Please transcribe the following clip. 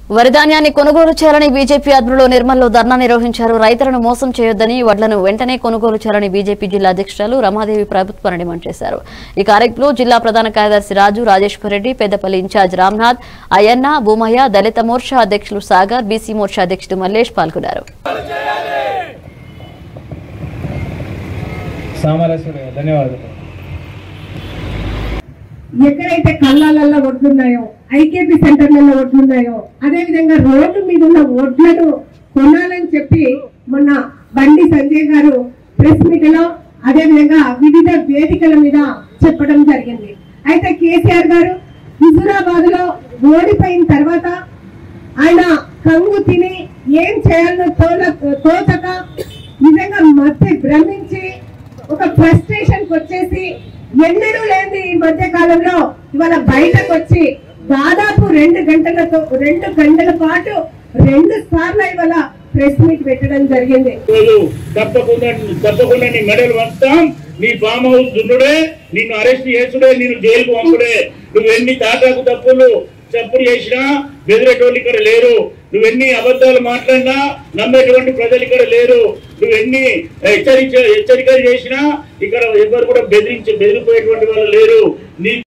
వరి ధాన్యాన్ని కొనుగోలు చేయాలని బీజేపీ ఆధ్వర్యంలో నిర్మల్లో ధర్నా నిర్వహించారు రైతులను మోసం చేయొద్దని వడ్లను వెంటనే కొనుగోలు చేయాలని బీజేపీ జిల్లా అధ్యక్షురాలు రమాదేవి ప్రభుత్వాన్ని డిమాండ్ చేశారు ఈ కార్యక్రమంలో జిల్లా ప్రధాన కార్యదర్శి రాజు రాజేశ్వర్ రెడ్డి పెద్దపల్లి ఇన్ఛార్జ్ రామ్నాథ్ అయ్యన్న భూమయ్య దళిత మోర్చా అధ్యక్షులు సాగర్ బీసీ మోర్చా అధ్యక్షుడు మల్లేష్ పాల్గొన్నారు సామరస్య ధన్యవాదాలు ఎక్కడైతే కళ్ళాలలో ఒడ్లున్నాయో ఐకేపీ సెంటర్లలో ఒడ్లున్నాయో అదే విధంగా రోడ్డు మీద ఉన్న ఒడ్లను కొనాలని చెప్పి మొన్న బండి సంజయ్ గారు ప్రెస్ మీట్ లో అదే విధంగా వివిధ వేదికల మీద చెప్పడం జరిగింది అయితే కేసీఆర్ గారు హుజురాబాద్ లో ఓడిపోయిన తర్వాత ఆయన కంగు తిని ఏం చేయాలో తోల తోచక నిజంగా మధ్య భ్రమించి ఒక ఫ్రస్ట్రేషన్ వచ్చేసి ఎన్నడూ లేని ఈ మధ్య కాలంలో ఇవాళ బయటకు వచ్చి దాదాపు రెండు గంటలతో రెండు గంటల పాటు రెండు సార్లు ఇవాళ ప్రెస్ మీట్ పెట్టడం జరిగింది రోజు తప్పకుండా తప్పకుండా నీ మెడలు వంచుతాం నీ ఫామ్ హౌస్ దున్నుడే నిన్ను అరెస్ట్ చేసుడే నిన్ను జైలుకు పంపుడే నువ్వు ఎన్ని తాటాకు తప్పులు చప్పుడు చేసినా బెదిరేటోళ్ళు ఇక్కడ లేరు నువ్వెన్ని అబద్ధాలు మాట్లాడినా నమ్మేటువంటి ప్రజలు ఇక్కడ లేరు నువ్వెన్ని హెచ్చరించ హెచ్చరికలు చేసినా ఇక్కడ ఎవరు కూడా బెదిరించి బెదిరిపోయేటువంటి వాళ్ళు లేరు నీ